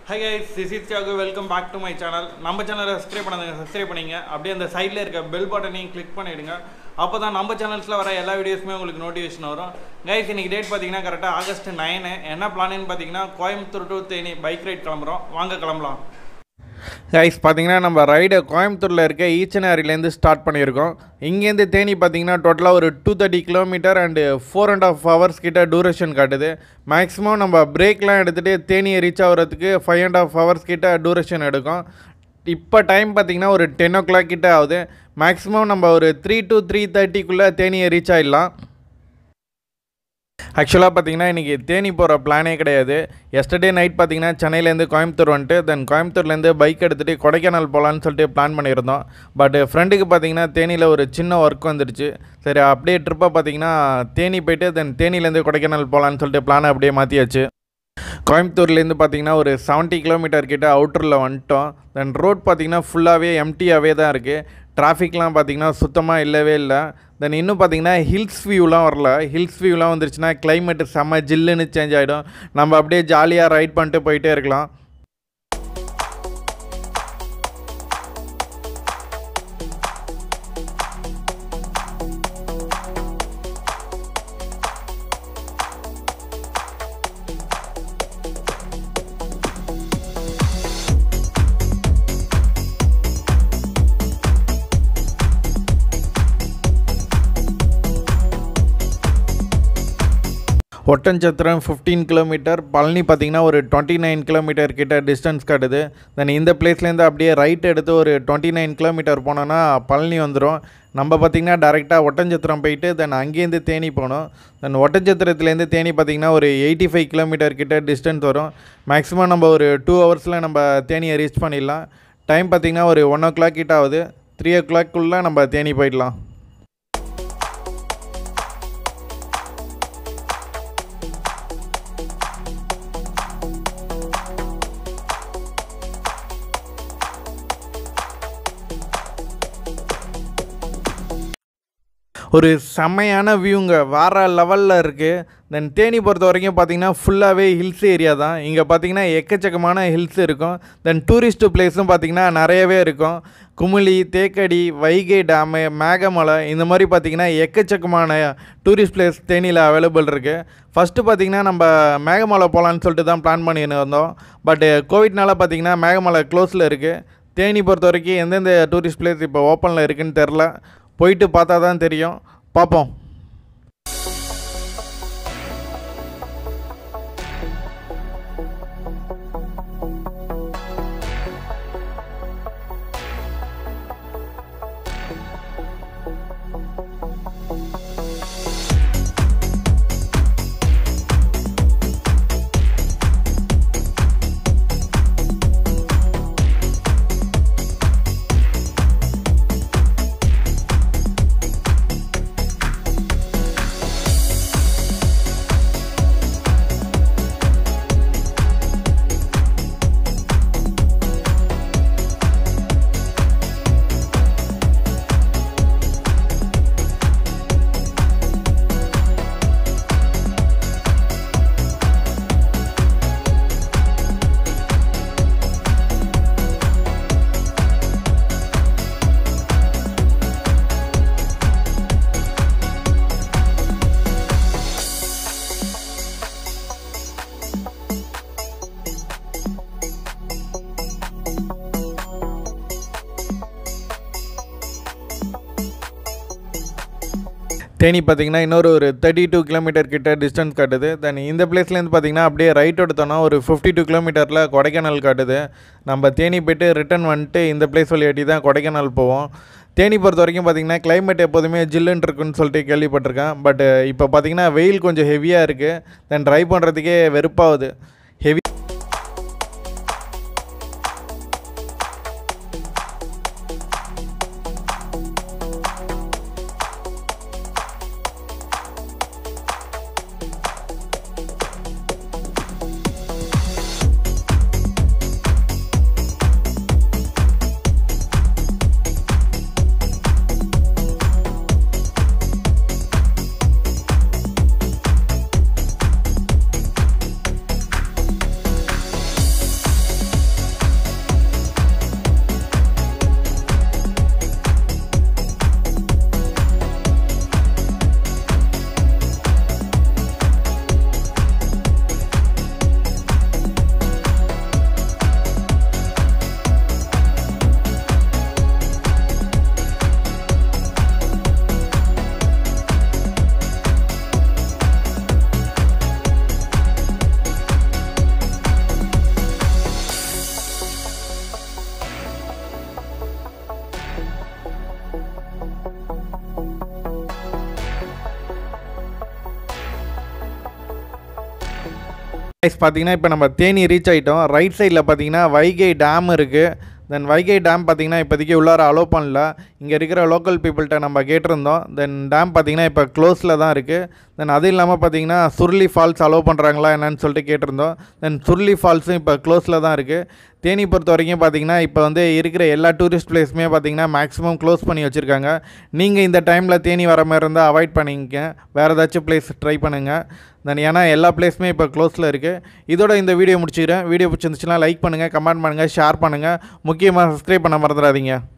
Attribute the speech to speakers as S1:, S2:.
S1: high guys this is Thiyagu welcome back to my channel நம்ம சேனலை subscribe பண்ணாதங்க subscribe பண்ணிங்க அப்படியே அந்த சைடில் இருக்க பெல் பட்டனையும் கிளிக் பண்ணிவிடுங்க அப்போ தான் நம்ம சேனல்ஸில் வர எல்லா வீடியோஸுமே உங்களுக்கு நோட்டிஃபிகேஷன் வரும் கைஸ் இன்னைக்கு டேட் பார்த்தீங்கன்னா கரெக்டாக ஆகஸ்ட் நைனு என்ன பிளான்னு பார்த்தீங்கன்னா Coimbatore to Theni bike ride கிளம்புறோம் வாங்க கிளம்பலாம் கைஸ் பார்த்தீங்கன்னா நம்ம ரைடை கோயம்புத்தூரில் இருக்க ஈச்சனாரிலேருந்து ஸ்டார்ட் பண்ணியிருக்கோம் இங்கேருந்து தேனி பார்த்தீங்கன்னா டோட்டலாக ஒரு two thirty kilometre and four and half hours கிட்ட டூரேஷன் காட்டுது மேக்ஸிமம் நம்ம பிரேக்லாம் எடுத்துகிட்டு தேனியை ரீச் ஆகிறதுக்கு ஃபைவ் அண்ட் ஆஃப் ஹவர்ஸ் கிட்ட டூரேஷன் எடுக்கும் இப்போ டைம் பார்த்தீங்கன்னா ஒரு டென் ஓ கிளாக் கிட்ட ஆகுது மேக்ஸிமம் நம்ம ஒரு த்ரீ டு த்ரீ தேர்ட்டிக்குள்ளே தேனியை ரீச் ஆகிடலாம் ஆக்சுவலாக பார்த்தீங்கன்னா இன்றைக்கி தேனி போகிற பிளானே கிடையாது எஸ்டர்டே நைட் பார்த்தீங்கன்னா சென்னையிலேருந்து கோயம்புத்தூர் வந்துட்டு தென் கோயம்புத்தூர்லேருந்து பைக் எடுத்துகிட்டு கொடைக்கானல் போகலான்னு சொல்லிட்டு பிளான் பண்ணியிருந்தோம் பட் ஃப்ரெண்டுக்கு பார்த்தீங்கன்னா தேனியில் ஒரு சின்ன ஒர்க் வந்துடுச்சு சரி அப்படியே ட்ரிப்பை பார்த்தீங்கன்னா தேனி போயிட்டு தென் தேனியிலேருந்து கொடைக்கானல் போகலான்னு சொல்லிட்டு பிளானை அப்படியே மாற்றியாச்சு கோயம்புத்தூர்லேருந்து பார்த்தீங்கன்னா ஒரு செவன்ட்டி கிலோமீட்டர் கிட்ட அவுட்டரில் வந்துட்டோம் தென் ரோட் பார்த்தீங்கன்னா ஃபுல்லாகவே எம்டியாகவே தான் இருக்குது டிராஃபிக்லாம் பார்த்தீங்கன்னா சுத்தமாக இல்லவே இல்லை தென் இன்னும் பார்த்தீங்கன்னா ஹில்ஸ் வியூலாம் வரல ஹில்ஸ் வியூலாம் வந்துருச்சுன்னா கிளைமேட் செம்ம ஜில்லுன்னு சேஞ்ச் ஆகிடும் நம்ம அப்படியே ஜாலியாக ரைட் பண்ணிட்டு போயிட்டே இருக்கலாம் ஒட்டன்சத்திரம் ஃபிஃப்டீன் கிலோமீட்டர் பழனி பார்த்தீங்கன்னா ஒரு டுவெண்ட்டி நைன் கிலோமீட்டர் கிட்ட டிஸ்டன்ஸ் காட்டுது தென் இந்த பிளேஸ்லேருந்து அப்படியே ரைட் எடுத்து ஒரு டுவெண்ட்டி நைன் கிலோமீட்டர் போனோன்னா பழனி வந்துடும் நம்ம பார்த்திங்கன்னா டேரெக்டாக ஒட்டஞ்சத்திரம் போயிட்டு தென் அங்கேருந்து தேனி போகணும் தென் ஒட்டஞ்சத்திரத்துலேருந்து தேனி பார்த்திங்கன்னா ஒரு எயிட்டி ஃபைவ் கிலோமீட்டர் கிட்ட டிஸ்டன்ஸ் வரும் மேக்ஸிமம் நம்ம ஒரு டூ ஹவர்ஸில் நம்ம தேனியை ரீச் பண்ணிடலாம் டைம் பார்த்திங்கன்னா ஒரு ஒன் ஓ கிளாக் கிட்ட ஆகுது த்ரீ ஓ கிளாக்குள்ளே நம்ம தேனி போயிடலாம் ஒரு செம்மையான வியூங்க வேறு லெவலில் இருக்குது தென் தேனி பொறுத்த வரைக்கும் பார்த்தீங்கன்னா ஃபுல்லாகவே ஹில்ஸ் ஏரியா தான் இங்கே பார்த்தீங்கன்னா எக்கச்சக்கமான ஹில்ஸ் இருக்கும் தென் டூரிஸ்ட் பிளேஸும் பார்த்தீங்கன்னா நிறையவே இருக்கும் குமுளி தேக்கடி வைகை டேமு மேகமலை இந்த மாதிரி பார்த்தீங்கன்னா எக்கச்சக்கமான டூரிஸ்ட் பிளேஸ் தேனியில் அவைலபிள் இருக்குது ஃபஸ்ட்டு பார்த்தீங்கன்னா நம்ம மேகமலை போகலான்னு சொல்லிட்டு தான் பிளான் பண்ணின்னு வந்தோம் பட் கோவிட்னால பார்த்தீங்கன்னா மேகமலை க்ளோஸில் இருக்குது தேனி பொறுத்த வரைக்கும் எந்தெந்த டூரிஸ்ட் பிளேஸ் இப்போ ஓப்பனில் இருக்குன்னு தெரில போயிட்டு பார்த்தா தான் தெரியும் பார்ப்போம் தேனி பார்த்தீங்கன்னா இன்னொரு ஒரு தேர்ட்டி டூ கிலோமீட்டர் கிட்ட டிஸ்டன்ஸ் காட்டுது தென் இந்த பிளேஸ்லேருந்து பார்த்தீங்கன்னா அப்படியே ரைட் எடுத்தோன்னா ஒரு ஃபிஃப்டி டூ கிலோமீட்டரில் கொடைக்கானல் காட்டுது நம்ம தேனி போய்ட்டு ரிட்டன் வந்துட்டு இந்த பிளேஸ் வழியாட்டி தான் கொடைக்கானல் போவோம் தேனி பொறுத்த வரைக்கும் பார்த்தீங்கன்னா கிளைமேட் எப்போதுமே ஜில்லுன்னு இருக்குன்னு சொல்லிட்டு கேள்விப்பட்டிருக்கேன் பட் இப்போ பார்த்தீங்கன்னா வெயில் கொஞ்சம் ஹெவியாக இருக்குது தென் ட்ரைவ் பண்ணுறதுக்கே வெறுப்பாகுது ஹெவி கைஸ் பார்த்தீங்கன்னா இப்போ நம்ம தேனி ரீச் ஆகிட்டோம் ரைட் சைடில் பார்த்தீங்கன்னா வைகை டேம் இருக்குது தென் வைகை டேம் பார்த்தீங்கன்னா இப்போதைக்கு உள்ளார அலோவ் பண்ணல இங்கே இருக்கிற லோக்கல் பீப்புள்கிட்ட நம்ம கேட்டிருந்தோம் தென் டேம் பார்த்தீங்கன்னா இப்போ க்ளோஸில் தான் இருக்குது தென் அது இல்லாமல் பார்த்தீங்கன்னா சுருளி ஃபால்ஸ் அலோவ் பண்ணுறாங்களா என்னன்னு சொல்லிட்டு கேட்டிருந்தோம் தென் சுருளி ஃபால்ஸும் இப்போ க்ளோஸில் தான் இருக்குது தேனி பொறுத்த வரைக்கும் பார்த்தீங்கன்னா இப்போ வந்து இருக்கிற எல்லா டூரிஸ்ட் பிளேஸுமே பார்த்தீங்கன்னா மேக்ஸிமம் க்ளோஸ் பண்ணி வச்சுருக்காங்க நீங்கள் இந்த டைமில் தேனி வர மாதிரி இருந்தால் அவாய்ட் பண்ணிக்க வேறு ஏதாச்சும் பிளேஸ் ட்ரை பண்ணுங்கள் தென் ஏன்னா எல்லா பிளேஸுமே இப்போ க்ளோஸில் இருக்குது இதோட இந்த வீடியோ முடிச்சுக்கிறேன் வீடியோ பிடிச்சிருந்துச்சுன்னா லைக் பண்ணுங்கள் கமெண்ட் பண்ணுங்கள் ஷேர் பண்ணுங்கள் முக்கியமாக சப்ஸ்கிரைப் பண்ண மறந்துடாதீங்க